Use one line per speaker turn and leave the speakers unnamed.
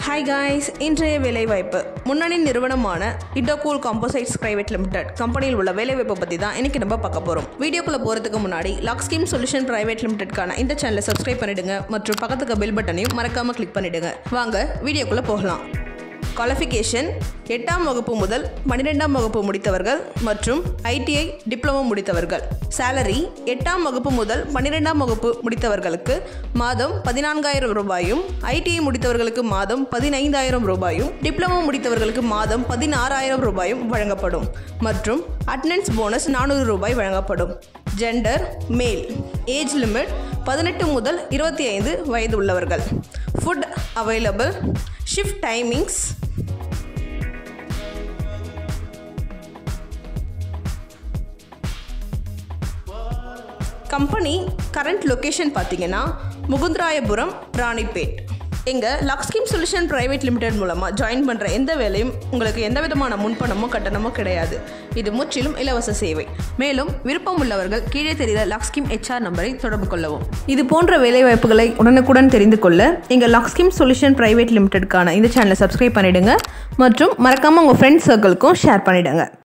hi guys இன்றைய வேலைவாய்ப்பு முன்னணி நிறுவனமான இடோகூல் காம்போசைட்ஸ் பிரைவேட் லிமிடெட் கம்பெனியில் உள்ள வேலைவாய்ப்பை பற்றி தான் இன்னைக்கு நம்ம பார்க்க போகிறோம் வீடியோக்குள்ளே போகிறதுக்கு முன்னாடி லாக் ஸ்கீம் சொல்யூஷன் பிரைவேட் லிமிடெட்கான இந்த சேனலை சப்ஸ்கிரைப் பண்ணிடுங்க மற்றும் பக்கத்துக்கு பெல் பட்டனையும் மறக்காமல் கிளிக் பண்ணிடுங்க வாங்க வீடியோக்குள்ளே போகலாம் குவாலிஃபிகேஷன் எட்டாம் வகுப்பு முதல் பன்னிரெண்டாம் வகுப்பு முடித்தவர்கள் மற்றும் ஐடிஐ டிப்ளமோ முடித்தவர்கள் சேலரி எட்டாம் வகுப்பு முதல் பன்னிரெண்டாம் வகுப்பு முடித்தவர்களுக்கு மாதம் பதினான்காயிரம் ரூபாயும் ஐடிஐ முடித்தவர்களுக்கு மாதம் பதினைந்தாயிரம் ரூபாயும் டிப்ளமோ முடித்தவர்களுக்கு மாதம் பதினாறாயிரம் ரூபாயும் வழங்கப்படும் மற்றும் அட்டண்டன்ஸ் போனஸ் நானூறு ரூபாய் வழங்கப்படும் ஜெண்டர் மேல் ஏஜ் லிமிட் பதினெட்டு முதல் இருபத்தி ஐந்து வயது உள்ளவர்கள் food available shift timings company current location பார்த்தீங்கன்னா முகுந்தராயபுரம் ராணிப்பேட் எங்கள் லக்ஸ்கீம் சொல்யூஷன் பிரைவேட் லிமிடெட் மூலமாக ஜாயின் பண்ணுற எந்த வேலையும் உங்களுக்கு எந்த விதமான முன்பணமோ கட்டணமோ கிடையாது இது முற்றிலும் இலவச சேவை மேலும் விருப்பம் உள்ளவர்கள் கீழே தெரிகிற லக்ஸ்கீம் ஹெச்ஆர் நம்பரை தொடர்பு கொள்ளவும் இது போன்ற வேலைவாய்ப்புகளை உடனுக்குடன் தெரிந்து கொள்ள எங்கள் லக்ஸ்கீம் சொல்யூஷன் பிரைவேட் லிமிடெட்கான இந்த சேனலை சப்ஸ்கிரைப் பண்ணிடுங்க மற்றும் மறக்காமல் உங்கள் ஃப்ரெண்ட்ஸ் சர்க்கிளுக்கும் ஷேர் பண்ணிடுங்க